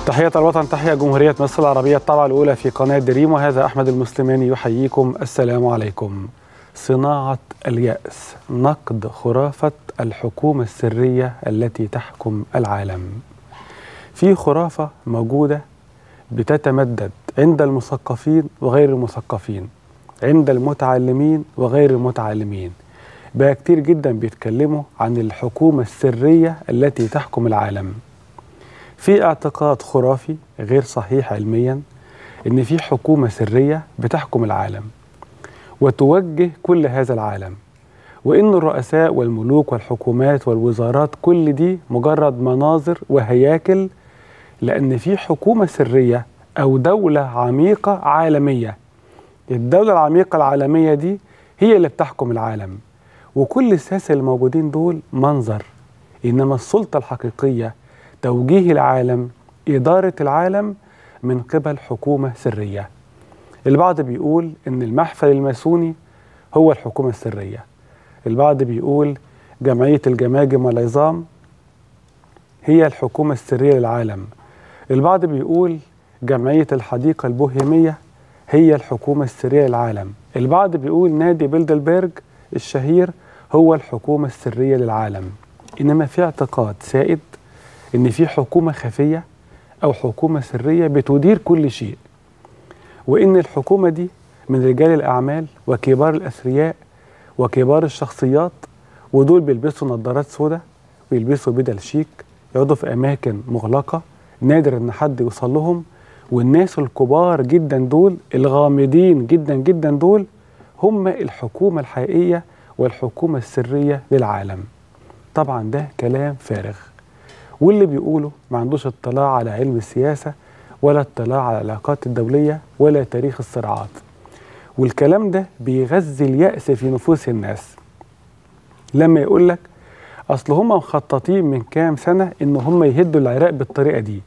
تحية الوطن تحية جمهورية مصر العربية الطبعة الأولى في قناة دريم وهذا أحمد المسلماني يحييكم السلام عليكم صناعة اليأس نقد خرافة الحكومة السرية التي تحكم العالم في خرافة موجودة بتتمدد عند المثقفين وغير المثقفين عند المتعلمين وغير المتعلمين بقى كتير جدا بيتكلموا عن الحكومة السرية التي تحكم العالم في اعتقاد خرافي غير صحيح علميا ان في حكومة سرية بتحكم العالم وتوجه كل هذا العالم وان الرؤساء والملوك والحكومات والوزارات كل دي مجرد مناظر وهياكل لان في حكومة سرية او دولة عميقة عالمية الدولة العميقة العالمية دي هي اللي بتحكم العالم وكل الساسة الموجودين دول منظر إنما السلطة الحقيقية توجيه العالم إدارة العالم من قبل حكومة سرية البعض بيقول إن المحفل الماسوني هو الحكومة السرية البعض بيقول جمعية الجماجم والعظام هي الحكومة السرية للعالم البعض بيقول جمعية الحديقة البوهيمية هي الحكومة السرية للعالم البعض بيقول نادي بيلدلبرج الشهير هو الحكومة السرية للعالم إنما في اعتقاد سائد إن في حكومة خفية أو حكومة سرية بتدير كل شيء وإن الحكومة دي من رجال الأعمال وكبار الأثرياء وكبار الشخصيات ودول بيلبسوا نظارات سوداء ويلبسوا بدل شيك يقعدوا في أماكن مغلقة نادر إن حد يوصل لهم والناس الكبار جدا دول الغامضين جدا جدا دول هم الحكومة الحقيقية والحكومة السرية للعالم طبعا ده كلام فارغ واللي بيقوله ما عندوش اطلاع على علم السياسة ولا اطلاع على العلاقات الدولية ولا تاريخ الصراعات والكلام ده بيغذي اليأس في نفوس الناس لما يقول لك أصل هم مخططين من كام سنة إن هم يهدوا العراق بالطريقة دي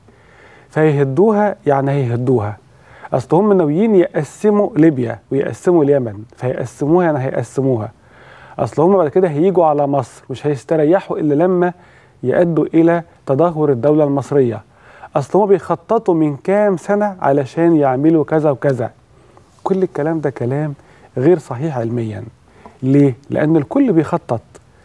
فيهدوها يعني هيهدوها اصل هم ناويين يقسموا ليبيا ويقسموا اليمن فيقسموها يعني هيقسموها اصل هم بعد كده هيجوا على مصر مش هيستريحوا الا لما يأدوا الى تدهور الدوله المصريه اصل هم بيخططوا من كام سنه علشان يعملوا كذا وكذا كل الكلام ده كلام غير صحيح علميا ليه لان الكل بيخطط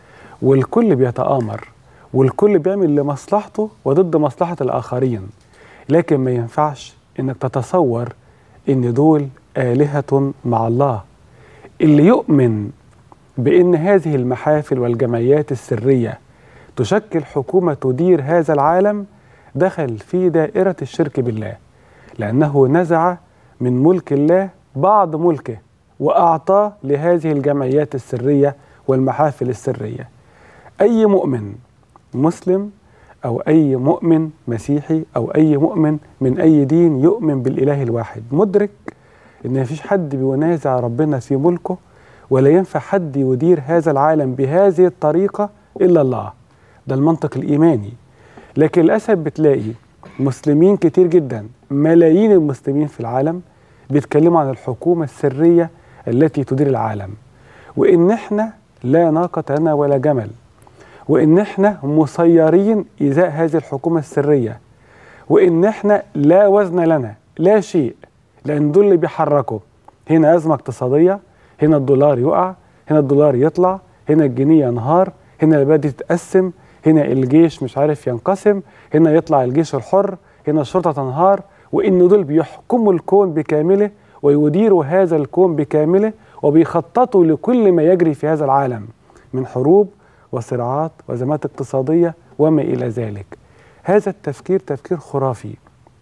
والكل بيتآمر والكل بيعمل لمصلحته وضد مصلحه الاخرين لكن ما ينفعش انك تتصور ان دول آلهة مع الله اللي يؤمن بان هذه المحافل والجمعيات السرية تشكل حكومة تدير هذا العالم دخل في دائرة الشرك بالله لأنه نزع من ملك الله بعض ملكه وأعطاه لهذه الجمعيات السرية والمحافل السرية أي مؤمن مسلم أو أي مؤمن مسيحي أو أي مؤمن من أي دين يؤمن بالإله الواحد مدرك إن مفيش حد بينازع ربنا في ملكه ولا ينفع حد يدير هذا العالم بهذه الطريقة إلا الله ده المنطق الإيماني لكن للأسف بتلاقي مسلمين كتير جدا ملايين المسلمين في العالم بيتكلموا عن الحكومة السرية التي تدير العالم وإن إحنا لا ناقة لنا ولا جمل وان احنا مسيرين ازاء هذه الحكومه السريه وان احنا لا وزن لنا لا شيء لان دول اللي بيحركوا هنا ازمه اقتصاديه هنا الدولار يقع هنا الدولار يطلع هنا الجنيه ينهار هنا البلد تتقسم هنا الجيش مش عارف ينقسم هنا يطلع الجيش الحر هنا الشرطه تنهار وان دول بيحكموا الكون بكامله ويديروا هذا الكون بكامله وبيخططوا لكل ما يجري في هذا العالم من حروب وصراعات وازمات اقتصاديه وما الى ذلك. هذا التفكير تفكير خرافي.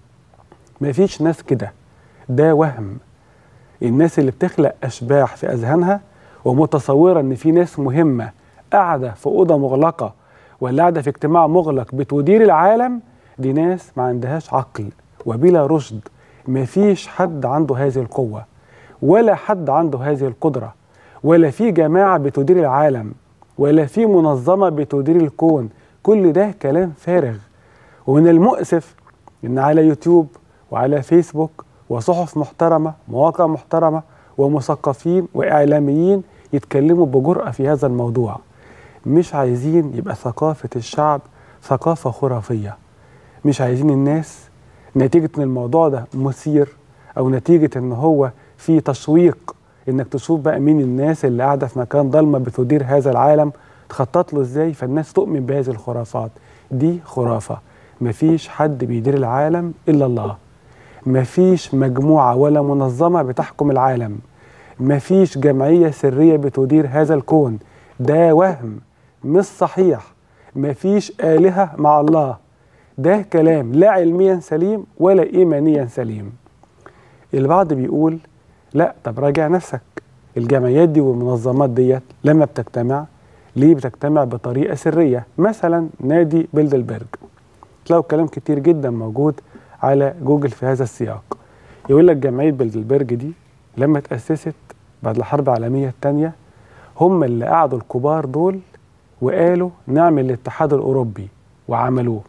ما فيش ناس كده. ده وهم. الناس اللي بتخلق اشباح في اذهانها ومتصوره ان في ناس مهمه قاعده في اوضه مغلقه ولا قاعده في اجتماع مغلق بتدير العالم دي ناس ما عندهاش عقل وبلا رشد. ما فيش حد عنده هذه القوه ولا حد عنده هذه القدره ولا في جماعه بتدير العالم ولا في منظمة بتدير الكون كل ده كلام فارغ ومن المؤسف ان على يوتيوب وعلى فيسبوك وصحف محترمة مواقع محترمة ومثقفين وإعلاميين يتكلموا بجرأة في هذا الموضوع مش عايزين يبقى ثقافة الشعب ثقافة خرافية مش عايزين الناس نتيجة ان الموضوع ده مثير او نتيجة ان هو في تشويق انك تشوف بقى مين الناس اللي قاعدة في مكان ضلمة بتدير هذا العالم تخطط له ازاي فالناس تؤمن بهذه الخرافات دي خرافة مفيش حد بيدير العالم الا الله مفيش مجموعة ولا منظمة بتحكم العالم مفيش جمعية سرية بتدير هذا الكون ده وهم مش صحيح مفيش آلهة مع الله ده كلام لا علميا سليم ولا إيمانيا سليم البعض بيقول لا طب راجع نفسك الجمعيات دي والمنظمات ديت لما بتجتمع ليه بتجتمع بطريقة سرية مثلا نادي بيلدلبرج تلاقوا كلام كتير جدا موجود على جوجل في هذا السياق يقول لك جمعية بيلدلبرج دي لما تأسست بعد الحرب العالمية الثانية هم اللي قعدوا الكبار دول وقالوا نعمل الاتحاد الأوروبي وعملوه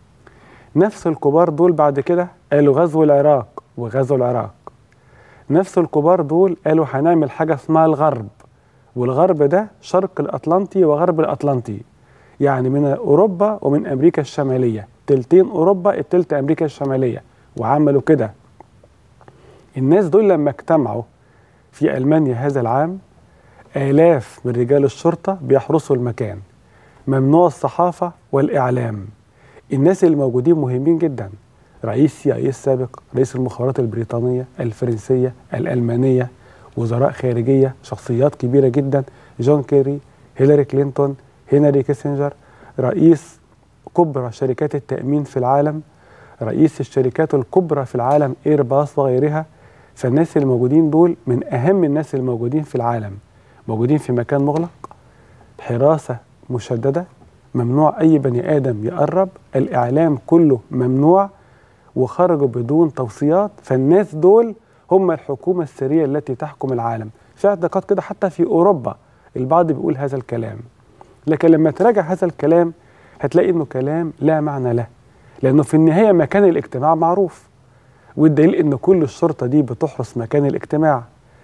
نفس الكبار دول بعد كده قالوا غزو العراق وغزو العراق نفس الكبار دول قالوا هنعمل حاجة اسمها الغرب والغرب ده شرق الأطلنطي وغرب الأطلنطي يعني من أوروبا ومن أمريكا الشمالية تلتين أوروبا التلت أمريكا الشمالية وعملوا كده الناس دول لما اجتمعوا في ألمانيا هذا العام آلاف من رجال الشرطة بيحرسوا المكان ممنوع الصحافة والإعلام الناس اللي موجودين مهمين جدا رئيس سي اي السابق رئيس المخابرات البريطانية الفرنسية الألمانية وزراء خارجية شخصيات كبيرة جدا جون كيري هيلاري كلينتون هنري كيسنجر رئيس كبرى شركات التأمين في العالم رئيس الشركات الكبرى في العالم ايرباص وغيرها فالناس اللي موجودين دول من أهم الناس الموجودين في العالم موجودين في مكان مغلق حراسة مشددة ممنوع أي بني آدم يقرب الإعلام كله ممنوع وخرجوا بدون توصيات فالناس دول هم الحكومة السرية التي تحكم العالم في اعتقاد كده حتى في أوروبا البعض بيقول هذا الكلام لكن لما تراجع هذا الكلام هتلاقي انه كلام لا معنى له لانه في النهايه مكان الاجتماع معروف والدليل ان كل الشرطه دي بتحرس مكان الاجتماع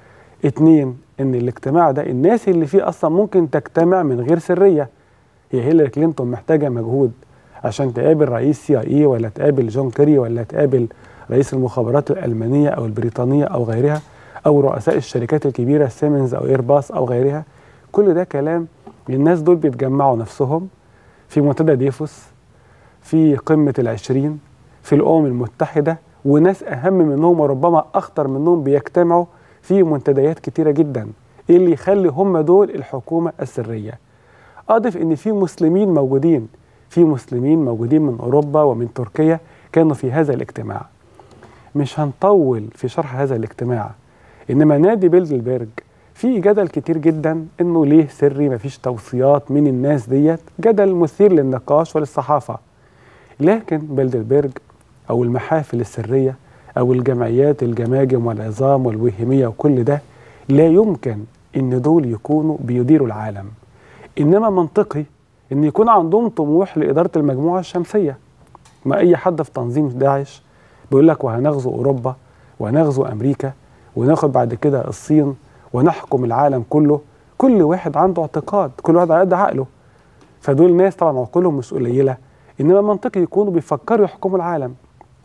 اتنين ان الاجتماع ده الناس اللي فيه اصلا ممكن تجتمع من غير سريه هي هيلاري كلينتون محتاجه مجهود عشان تقابل رئيس سي اي اي ولا تقابل جون كيري ولا تقابل رئيس المخابرات الالمانيه او البريطانيه او غيرها او رؤساء الشركات الكبيره سيمنز او ايرباص او غيرها كل ده كلام الناس دول بيتجمعوا نفسهم في منتدى ديفوس في قمة العشرين في الأمم المتحدة وناس أهم منهم وربما أخطر منهم بيجتمعوا في منتديات كتيرة جدا إيه اللي يخلي هم دول الحكومة السرية أضف إن في مسلمين موجودين في مسلمين موجودين من أوروبا ومن تركيا كانوا في هذا الاجتماع مش هنطول في شرح هذا الاجتماع إنما نادي بيلدلبرج في جدل كتير جدا انه ليه سري مفيش توصيات من الناس ديت جدل مثير للنقاش وللصحافه لكن بلدلبرج او المحافل السريه او الجمعيات الجماجم والعظام والوهميه وكل ده لا يمكن ان دول يكونوا بيديروا العالم انما منطقي ان يكون عندهم طموح لاداره المجموعه الشمسيه ما اي حد في تنظيم داعش بيقول لك وهنغزو اوروبا ونغزو امريكا وناخد بعد كده الصين ونحكم العالم كله كل واحد عنده اعتقاد كل واحد على قد عقله فدول ناس طبعا عقولهم مش قليله انما منطقي يكونوا بيفكروا يحكموا العالم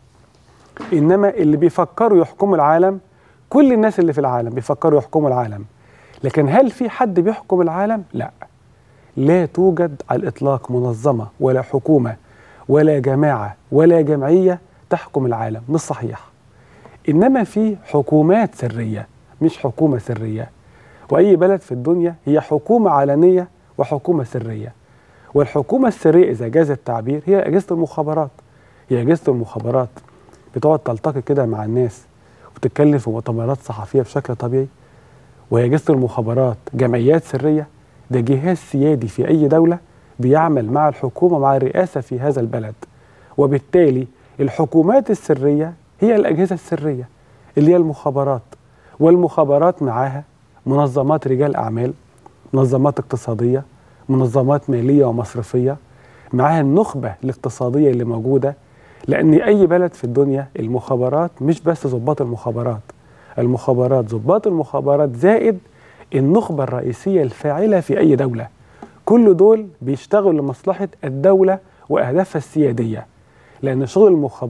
انما اللي بيفكروا يحكموا العالم كل الناس اللي في العالم بيفكروا يحكموا العالم لكن هل في حد بيحكم العالم لا لا توجد على الاطلاق منظمه ولا حكومه ولا جماعه ولا جمعيه تحكم العالم مش صحيح انما في حكومات سريه مش حكومة سرية وأي بلد في الدنيا هي حكومة علنية وحكومة سرية والحكومة السرية إذا جاز التعبير هي أجهزة المخابرات هي أجهزة المخابرات بتقعد تلتقي كده مع الناس وتتكلم في مؤتمرات صحفية بشكل طبيعي وهي أجهزة المخابرات جمعيات سرية ده جهاز سيادي في أي دولة بيعمل مع الحكومة مع الرئاسة في هذا البلد وبالتالي الحكومات السرية هي الأجهزة السرية اللي هي المخابرات والمخابرات معاها منظمات رجال أعمال منظمات اقتصادية منظمات مالية ومصرفية معاها النخبة الاقتصادية اللي موجودة لأن أي بلد في الدنيا المخابرات مش بس ضباط المخابرات المخابرات ضباط المخابرات زائد النخبة الرئيسية الفاعلة في أي دولة كل دول بيشتغلوا لمصلحة الدولة وأهدافها السيادية لأن شغل المخابرات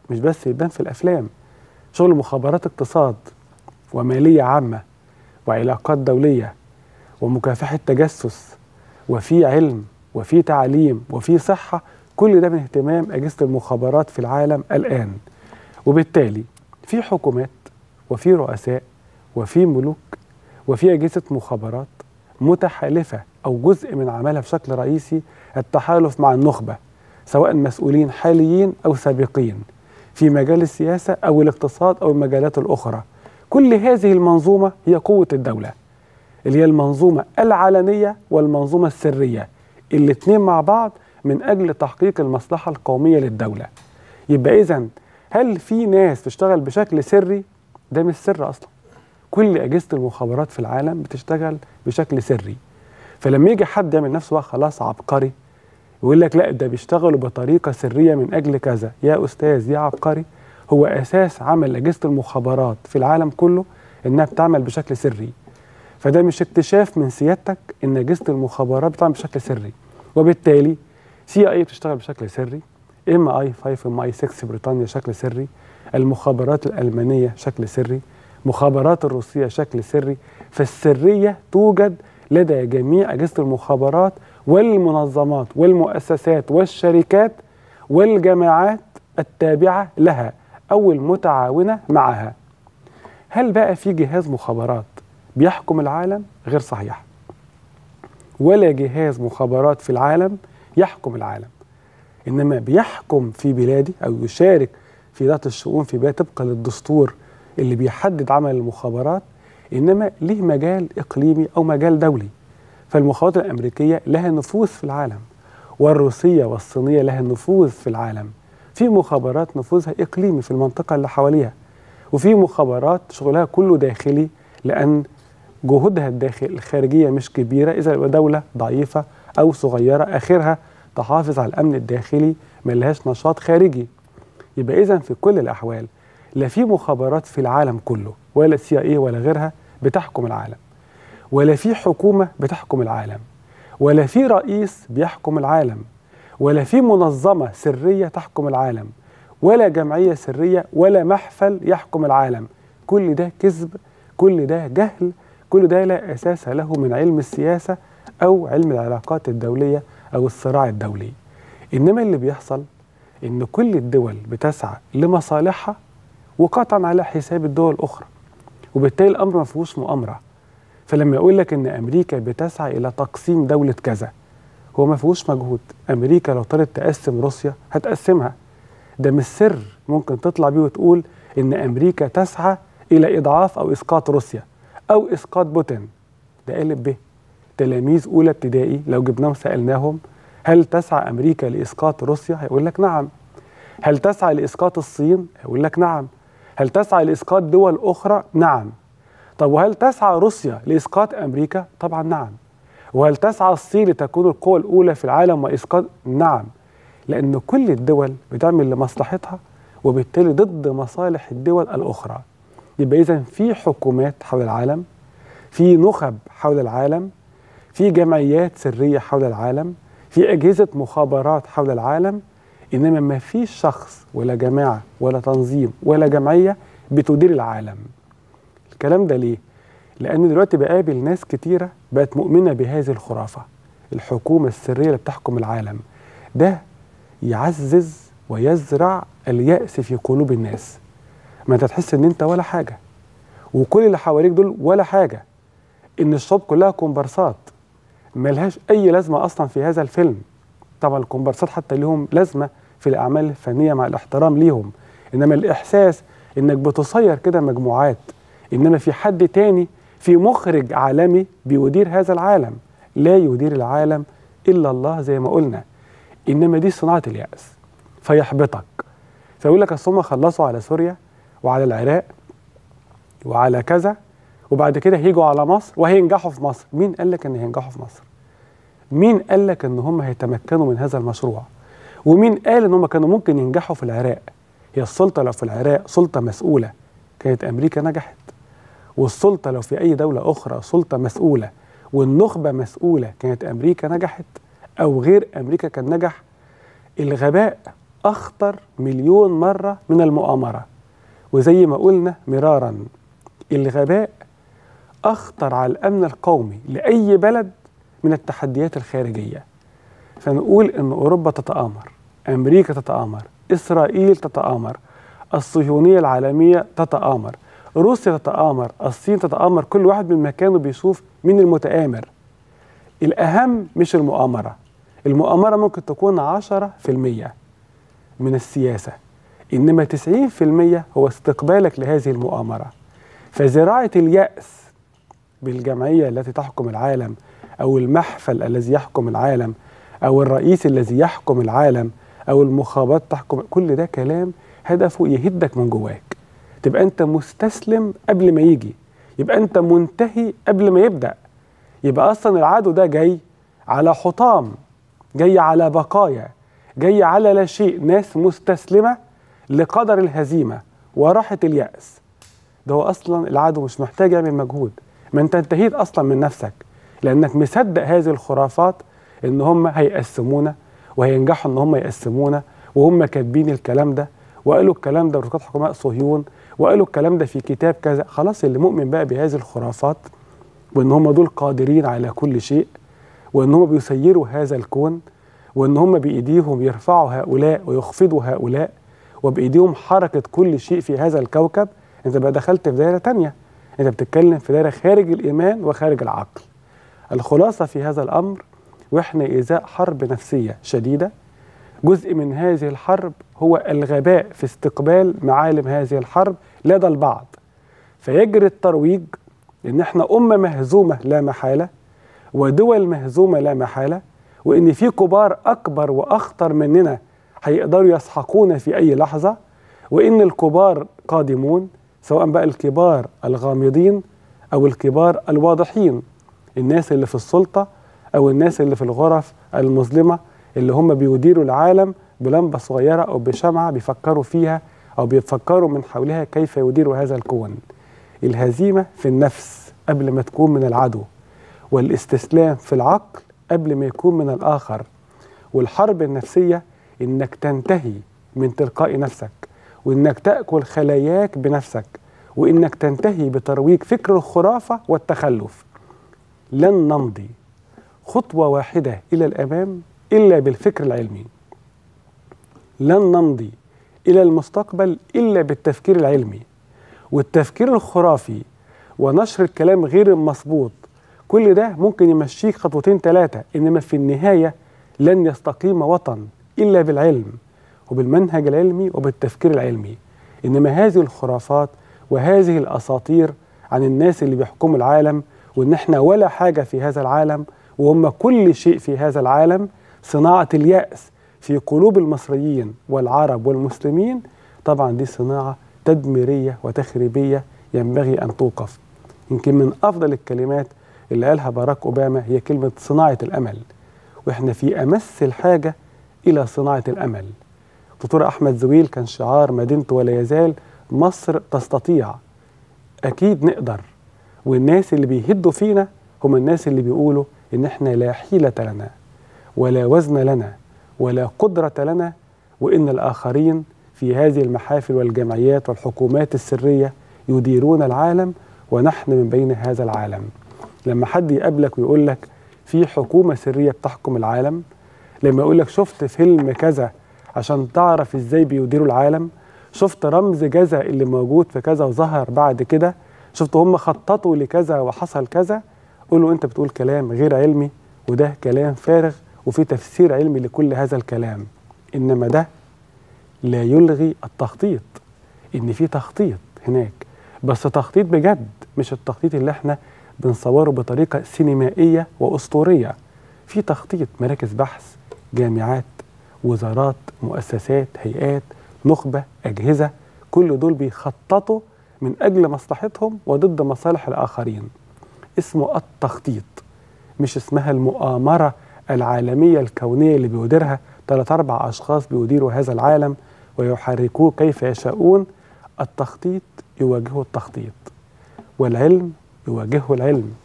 مش بس يبان في الافلام شغل مخابرات اقتصاد وماليه عامه وعلاقات دوليه ومكافحه تجسس وفي علم وفي تعليم وفي صحه كل ده من اهتمام اجهزه المخابرات في العالم الان وبالتالي في حكومات وفي رؤساء وفي ملوك وفي اجهزه مخابرات متحالفه او جزء من عملها بشكل رئيسي التحالف مع النخبه سواء مسؤولين حاليين او سابقين في مجال السياسه او الاقتصاد او المجالات الاخرى كل هذه المنظومه هي قوه الدوله اللي هي المنظومه العلنيه والمنظومه السريه الاثنين مع بعض من اجل تحقيق المصلحه القوميه للدوله يبقى اذا هل في ناس تشتغل بشكل سري ده مش سر اصلا كل اجهزه المخابرات في العالم بتشتغل بشكل سري فلما يجي حد يعمل نفسه بقى خلاص عبقري يقول لك لا ده بيشتغلوا بطريقه سريه من اجل كذا يا استاذ يا عبقري هو اساس عمل اجهزه المخابرات في العالم كله انها بتعمل بشكل سري فده مش اكتشاف من سيادتك ان اجهزه المخابرات بتعمل بشكل سري وبالتالي سي اي بتشتغل بشكل سري ام اي 5 ام اي 6 في بريطانيا شكل سري المخابرات الالمانيه شكل سري مخابرات الروسيه شكل سري فالسريه توجد لدى جميع اجهزه المخابرات والمنظمات والمؤسسات والشركات والجماعات التابعه لها او المتعاونه معها هل بقى في جهاز مخابرات بيحكم العالم غير صحيح ولا جهاز مخابرات في العالم يحكم العالم انما بيحكم في بلادي او يشارك في ذات الشؤون في بلاد طبقا للدستور اللي بيحدد عمل المخابرات انما ليه مجال اقليمي او مجال دولي فالمخابرات الامريكيه لها نفوذ في العالم والروسيه والصينيه لها نفوذ في العالم في مخابرات نفوذها اقليمي في المنطقه اللي حواليها وفي مخابرات شغلها كله داخلي لان جهودها الداخل الخارجيه مش كبيره اذا دوله ضعيفه او صغيره اخرها تحافظ على الامن الداخلي ملهاش نشاط خارجي يبقى اذا في كل الاحوال لا في مخابرات في العالم كله ولا سي اي ولا غيرها بتحكم العالم ولا في حكومه بتحكم العالم ولا في رئيس بيحكم العالم ولا في منظمه سريه تحكم العالم ولا جمعيه سريه ولا محفل يحكم العالم كل ده كذب كل ده جهل كل ده لا اساس له من علم السياسه او علم العلاقات الدوليه او الصراع الدولي انما اللي بيحصل ان كل الدول بتسعى لمصالحها وقطعا على حساب الدول الاخرى وبالتالي الامر ما فيهوش مؤامره فلما يقول لك ان امريكا بتسعى الى تقسيم دوله كذا هو ما فيهوش مجهود امريكا لو طلبت تقسم روسيا هتقسمها ده مش سر ممكن تطلع بيه وتقول ان امريكا تسعى الى اضعاف او اسقاط روسيا او اسقاط بوتين ده قالب به تلاميذ اولى ابتدائي لو جبناهم سالناهم هل تسعى امريكا لاسقاط روسيا هيقول لك نعم هل تسعى لاسقاط الصين هيقول لك نعم هل تسعى لاسقاط دول اخرى نعم طب وهل تسعى روسيا لاسقاط امريكا طبعا نعم وهل تسعى الصين لتكون القوة الأولى في العالم وإسقاط؟ نعم لأن كل الدول بتعمل لمصلحتها وبالتالي ضد مصالح الدول الأخرى يبقى إذا في حكومات حول العالم في نخب حول العالم في جمعيات سرية حول العالم في أجهزة مخابرات حول العالم إنما ما فيش شخص ولا جماعة ولا تنظيم ولا جمعية بتدير العالم الكلام ده ليه؟ لأن دلوقتي بقابل ناس كتيرة بقت مؤمنة بهذه الخرافة الحكومة السرية اللي بتحكم العالم ده يعزز ويزرع اليأس في قلوب الناس ما انت تحس ان انت ولا حاجة وكل اللي حواليك دول ولا حاجة ان الشعوب كلها كومبارسات ملهاش اي لازمة اصلا في هذا الفيلم طبعا الكومبارسات حتى ليهم لازمة في الاعمال الفنية مع الاحترام ليهم انما الاحساس انك بتصير كده مجموعات انما في حد تاني في مخرج عالمي بيدير هذا العالم لا يدير العالم الا الله زي ما قلنا انما دي صناعه الياس فيحبطك فيقول لك اصل هم خلصوا على سوريا وعلى العراق وعلى كذا وبعد كده هيجوا على مصر وهينجحوا في مصر مين قال لك ان هينجحوا في مصر مين قال لك ان هم هيتمكنوا من هذا المشروع ومين قال ان هم كانوا ممكن ينجحوا في العراق هي السلطه لو في العراق سلطه مسؤوله كانت امريكا نجحت والسلطه لو في اي دوله اخرى سلطه مسؤوله والنخبه مسؤوله كانت امريكا نجحت او غير امريكا كان نجح الغباء أخطر مليون مرة من المؤامرة وزي ما قلنا مرارا الغباء أخطر على الأمن القومي لأي بلد من التحديات الخارجية فنقول أن أوروبا تتآمر أمريكا تتآمر إسرائيل تتآمر الصهيونية العالمية تتآمر روسيا تتآمر الصين تتآمر كل واحد من مكانه بيشوف مين المتآمر الأهم مش المؤامرة المؤامرة ممكن تكون عشرة في المية من السياسة إنما تسعين في المية هو استقبالك لهذه المؤامرة فزراعة اليأس بالجمعية التي تحكم العالم أو المحفل الذي يحكم العالم أو الرئيس الذي يحكم العالم أو المخابرات تحكم كل ده كلام هدفه يهدك من جواك تبقى أنت مستسلم قبل ما يجي يبقى أنت منتهي قبل ما يبدأ يبقى أصلا العدو ده جاي على حطام جاي على بقايا جاي على لا شيء ناس مستسلمة لقدر الهزيمة وراحة اليأس ده هو أصلا العدو مش محتاج يعمل مجهود ما أنت انتهيت أصلا من نفسك لأنك مصدق هذه الخرافات إن هم هيقسمونا وهينجحوا إن هم يقسمونا وهم كاتبين الكلام ده وقالوا الكلام ده ركاب حكماء صهيون وقالوا الكلام ده في كتاب كذا خلاص اللي مؤمن بقى بهذه الخرافات وإن هم دول قادرين على كل شيء وإن هم بيسيروا هذا الكون وإن هم بإيديهم يرفعوا هؤلاء ويخفضوا هؤلاء وبإيديهم حركة كل شيء في هذا الكوكب أنت بقى دخلت في دائرة تانية أنت بتتكلم في دائرة خارج الإيمان وخارج العقل الخلاصة في هذا الأمر وإحنا إزاء حرب نفسية شديدة جزء من هذه الحرب هو الغباء في استقبال معالم هذه الحرب لدى البعض فيجري الترويج ان احنا امه مهزومه لا محاله ودول مهزومه لا محاله وان في كبار اكبر واخطر مننا هيقدروا يسحقونا في اي لحظه وان الكبار قادمون سواء بقى الكبار الغامضين او الكبار الواضحين الناس اللي في السلطه او الناس اللي في الغرف المظلمه اللي هم بيديروا العالم بلمبه صغيره او بشمعه بيفكروا فيها او بيفكروا من حولها كيف يديروا هذا الكون الهزيمه في النفس قبل ما تكون من العدو والاستسلام في العقل قبل ما يكون من الاخر والحرب النفسيه انك تنتهي من تلقاء نفسك وانك تاكل خلاياك بنفسك وانك تنتهي بترويج فكر الخرافه والتخلف لن نمضي خطوه واحده الى الامام الا بالفكر العلمي لن نمضي الى المستقبل الا بالتفكير العلمي والتفكير الخرافي ونشر الكلام غير المظبوط كل ده ممكن يمشيك خطوتين ثلاثه انما في النهايه لن يستقيم وطن الا بالعلم وبالمنهج العلمي وبالتفكير العلمي انما هذه الخرافات وهذه الاساطير عن الناس اللي بيحكموا العالم وان احنا ولا حاجه في هذا العالم وهم كل شيء في هذا العالم صناعه الياس في قلوب المصريين والعرب والمسلمين طبعا دي صناعه تدميريه وتخريبيه ينبغي ان توقف يمكن من افضل الكلمات اللي قالها باراك اوباما هي كلمه صناعه الامل واحنا في امس الحاجه الى صناعه الامل دكتور احمد زويل كان شعار مدينته ولا يزال مصر تستطيع اكيد نقدر والناس اللي بيهدوا فينا هم الناس اللي بيقولوا ان احنا لا حيله لنا ولا وزن لنا ولا قدره لنا وان الاخرين في هذه المحافل والجمعيات والحكومات السريه يديرون العالم ونحن من بين هذا العالم لما حد يقابلك ويقول لك في حكومه سريه بتحكم العالم لما يقول لك شفت فيلم كذا عشان تعرف ازاي بيديروا العالم شفت رمز كذا اللي موجود في كذا وظهر بعد كده شفت هم خططوا لكذا وحصل كذا قول له انت بتقول كلام غير علمي وده كلام فارغ وفي تفسير علمي لكل هذا الكلام انما ده لا يلغي التخطيط ان في تخطيط هناك بس تخطيط بجد مش التخطيط اللي احنا بنصوره بطريقه سينمائيه واسطوريه في تخطيط مراكز بحث جامعات وزارات مؤسسات هيئات نخبه اجهزه كل دول بيخططوا من اجل مصلحتهم وضد مصالح الاخرين اسمه التخطيط مش اسمها المؤامره العالميه الكونيه اللي بيديرها ثلاث اربع اشخاص بيديروا هذا العالم ويحركوه كيف يشاءون التخطيط يواجهه التخطيط والعلم يواجهه العلم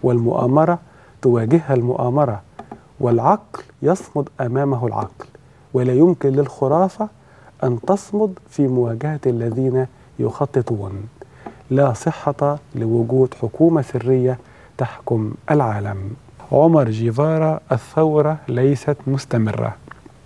والمؤامره تواجهها المؤامره والعقل يصمد امامه العقل ولا يمكن للخرافة أن تصمد في مواجهة الذين يخططون لا صحة لوجود حكومة سرية تحكم العالم عمر جيفارا الثورة ليست مستمرة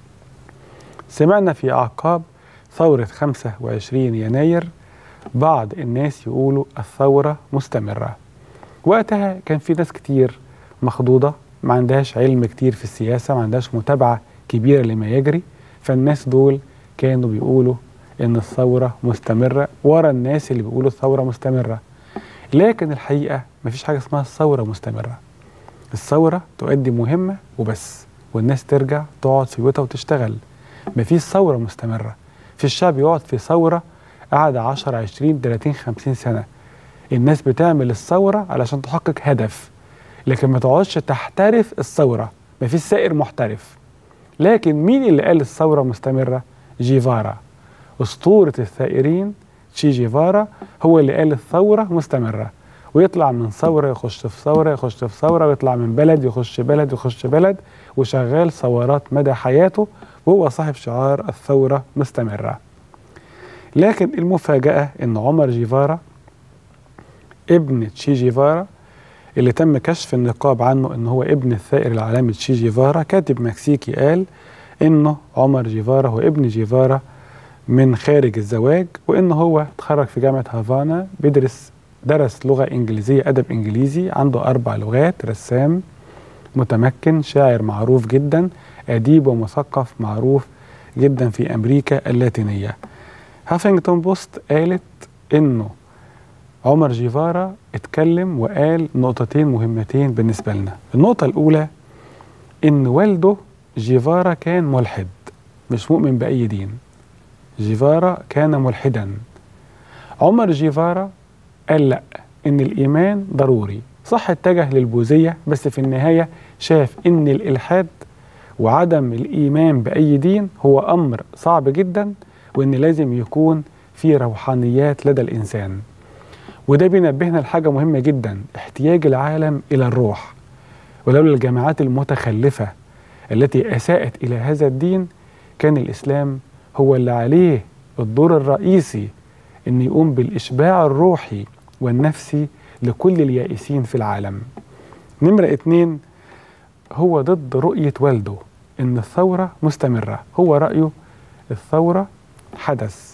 سمعنا في أعقاب ثورة 25 يناير بعض الناس يقولوا الثورة مستمرة وقتها كان في ناس كتير مخضوضة ما عندهاش علم كتير في السياسة ما عندهاش متابعة كبيرة لما يجري فالناس دول كانوا بيقولوا ان الثورة مستمرة ورا الناس اللي بيقولوا الثورة مستمرة لكن الحقيقة مفيش حاجة اسمها الثورة مستمرة الثورة تؤدي مهمة وبس والناس ترجع تقعد في بيوتها وتشتغل مفيش ثورة مستمرة في الشعب يقعد في ثورة قعد 10 20 30 50 سنة الناس بتعمل الثورة علشان تحقق هدف لكن ما تقعدش تحترف الثورة مفيش سائر محترف لكن مين اللي قال الثورة مستمرة؟ جيفارا أسطورة الثائرين تشي جيفارا هو اللي قال الثورة مستمرة ويطلع من ثورة يخش في ثورة يخش في ثورة ويطلع من بلد يخش بلد يخش بلد وشغال ثورات مدى حياته وهو صاحب شعار الثورة مستمرة لكن المفاجأة أن عمر جيفارا ابن تشي جيفارا اللي تم كشف النقاب عنه ان هو ابن الثائر العالمي تشي جيفارا كاتب مكسيكي قال انه عمر جيفارا هو ابن جيفارا من خارج الزواج وان هو اتخرج في جامعه هافانا بيدرس درس لغه انجليزيه ادب انجليزي عنده اربع لغات رسام متمكن شاعر معروف جدا اديب ومثقف معروف جدا في امريكا اللاتينيه هافينجتون بوست قالت انه عمر جيفارا اتكلم وقال نقطتين مهمتين بالنسبة لنا النقطة الأولى إن والده جيفارا كان ملحد مش مؤمن بأي دين جيفارا كان ملحدا عمر جيفارا قال لا إن الإيمان ضروري صح اتجه للبوذية بس في النهاية شاف إن الإلحاد وعدم الإيمان بأي دين هو أمر صعب جدا وإن لازم يكون في روحانيات لدى الإنسان وده بينبهنا لحاجة مهمة جدا احتياج العالم إلى الروح ولولا الجماعات المتخلفة التي أساءت إلى هذا الدين كان الإسلام هو اللي عليه الدور الرئيسي أن يقوم بالإشباع الروحي والنفسي لكل اليائسين في العالم نمرة اتنين هو ضد رؤية والده أن الثورة مستمرة هو رأيه الثورة حدث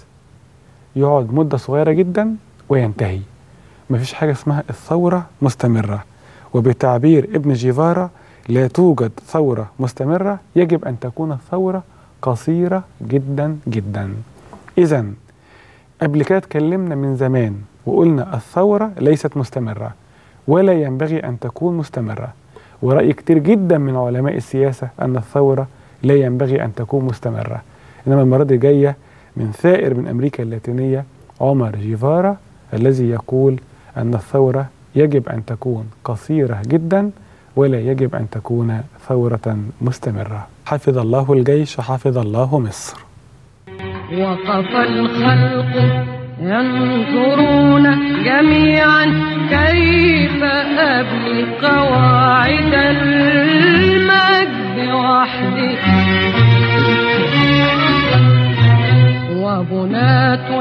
يقعد مدة صغيرة جدا وينتهي مفيش حاجة اسمها الثورة مستمرة وبتعبير ابن جيفارا لا توجد ثورة مستمرة يجب أن تكون الثورة قصيرة جدا جدا إذا قبل كده اتكلمنا من زمان وقلنا الثورة ليست مستمرة ولا ينبغي أن تكون مستمرة ورأي كتير جدا من علماء السياسة أن الثورة لا ينبغي أن تكون مستمرة إنما المرة دي جاية من ثائر من أمريكا اللاتينية عمر جيفارا الذي يقول أن الثورة يجب أن تكون قصيرة جدا ولا يجب أن تكون ثورة مستمرة حفظ الله الجيش حفظ الله مصر وقف الخلق ينظرون جميعا كيف أبني قواعد المجد وحدي وبناة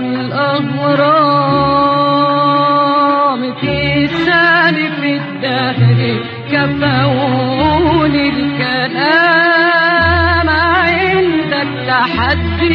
الأهرام في سالف الدهر كفوني الكلام عند التحدي